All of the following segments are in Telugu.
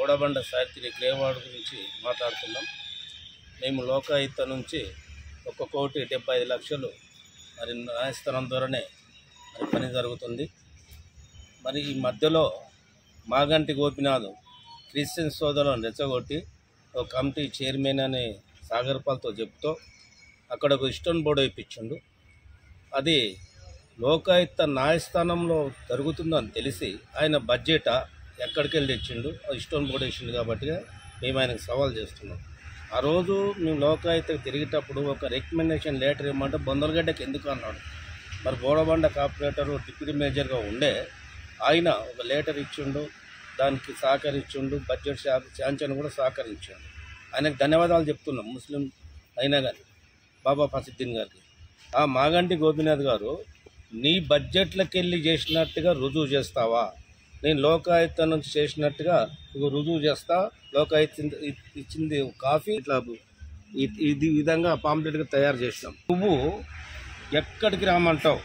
బోడబండ సాహిత్య గ్రేవాడ్ గురించి మాట్లాడుతున్నాం మేము లోకాయుక్త నుంచి ఒక కోటి డెబ్బై ఐదు లక్షలు మరి న్యాయస్థానం ద్వారానే మరి పని జరుగుతుంది మరి ఈ మధ్యలో మాగంటి గోపినాథ్ క్రిస్టియన్ సోదరులను రెచ్చగొట్టి ఒక కమిటీ చైర్మన్ అనే సాగర్పాల్తో చెప్తూ అక్కడ ఒక ఇస్టోన్ బోర్డు వేయించిండు అది లోకాయుక్త న్యాయస్థానంలో జరుగుతుందని తెలిసి ఆయన బడ్జెట్ ఎక్కడికి వెళ్ళి తెచ్చిండు ఆ ఇస్టోన్ బోర్డు వేసిండు కాబట్టి మేము ఆయనకు సవాల్ చేస్తున్నాం ఆ రోజు మేము లోకాయుక్త తిరిగేటప్పుడు ఒక రికమెండేషన్ లెటర్ ఇవ్వమంటే బొందలగడ్డకి ఎందుకు అన్నాడు మరి బోడబండ కార్పొరేటర్ డిప్యూటీ మేజర్గా ఉండే ఆయన ఒక లెటర్ ఇచ్చిండు దానికి సహకరించిండు బడ్జెట్ శాంక్షన్ కూడా సహకరించిండు ఆయనకు ధన్యవాదాలు చెప్తున్నాం ముస్లిం అయినా కానీ బాబా ఫసిద్దీన్ గారికి ఆ మాగంటి గోపీనాథ్ గారు నీ బడ్జెట్లకు వెళ్ళి చేసినట్టుగా రుజువు చేస్తావా నేను లోకాయుక్త నుంచి చేసినట్టుగా ఇగో రుజువు చేస్తా లోకాయుక్త ఇ- ఇచ్చింది కాఫీ ఇట్లా ఇ- ఇది విధంగా పాంప్లెట్గా తయారు చేసినాం నువ్వు ఎక్కడికి రామంటావు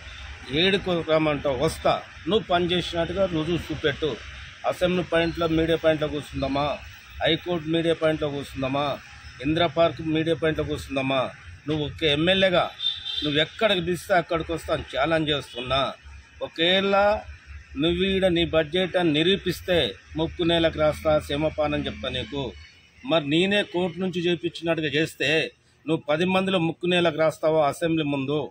ఏడుకు రమ్మంటావు వస్తా నువ్వు పని చేసినట్టుగా రుజువు చూపెట్టు అసెంబ్లీ పాయింట్లో మీడియా పాయింట్లో కూర్చుందామా హైకోర్టు మీడియా పాయింట్లో కూర్చుందామా ఇందిరా పార్క్ మీడియా పాయింట్లో కూర్చుందామా నువ్వు ఒక ఎమ్మెల్యేగా నువ్వు ఎక్కడికి పిలిస్తే అక్కడికి వస్తాను ఛాలెంజ్ చేస్తున్నా ఒకవేళ నువ్వు ఈడ నీ బడ్జెట్ అని నిరూపిస్తే ముక్కు నేలకు రాస్తా సింహపానం చెప్తా నీకు మరి నేనే కోర్టు నుంచి చేపించినట్టుగా చేస్తే నువ్వు పది మందిలో ముక్కు నేలకు రాస్తావా అసెంబ్లీ ముందు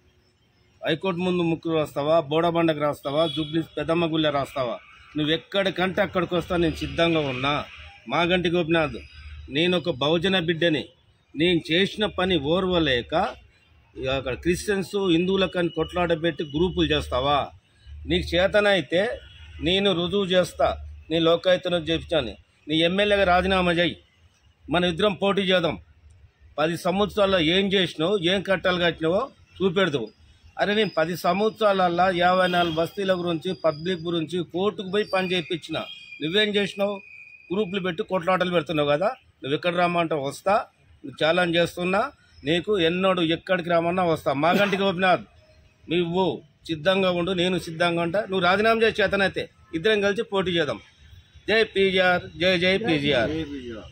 హైకోర్టు ముందు ముక్కు రాస్తావా బోడబండకు రాస్తావా జూబ్లీ పెద్దమ్మ గుళ్ళ రాస్తావా నువ్వు ఎక్కడికంటే అక్కడికి వస్తా నేను సిద్ధంగా ఉన్నా మాగంటి గోపినాథ్ నేను ఒక బహుజన బిడ్డని నేను చేసిన పని ఓర్వలేక ఇక అక్కడ క్రిస్టియన్స్ హిందువులకని కొట్లాడబెట్టి గ్రూపులు చేస్తావా నీకు చేతనైతే నేను రుజువు చేస్తా నీ లోకాయుతను చెప్తాను నీ ఎమ్మెల్యేగా రాజీనామా చేయి మన ఇద్దరం పోటీ చేద్దాం పది సంవత్సరాల్లో ఏం చేసినావు ఏం కట్టాలు కట్టినావో చూపెడదు అరే నేను పది సంవత్సరాలల్లా యాభై నాలుగు బస్తీల గురించి పబ్లిక్ గురించి కోర్టుకు పోయి పని చేయించిన నువ్వేం చేసినావు గ్రూపులు పెట్టి కొట్లాటలు పెడుతున్నావు కదా నువ్వు ఎక్కడ రామంటావు వస్తా నువ్వు ఛాలెంజ్ చేస్తున్నా నీకు ఎన్నోడు ఎక్కడికి రామన్నా వస్తా మాగంటి గోపినాథ్ నువ్వు సిద్ధంగా ఉండు నేను సిద్ధంగా ఉంటా నువ్వు రాజీనామా చేసి చేతనైతే ఇద్దరం కలిసి పోటీ చేద్దాం జై పీజీఆర్ జై జై పీజీఆర్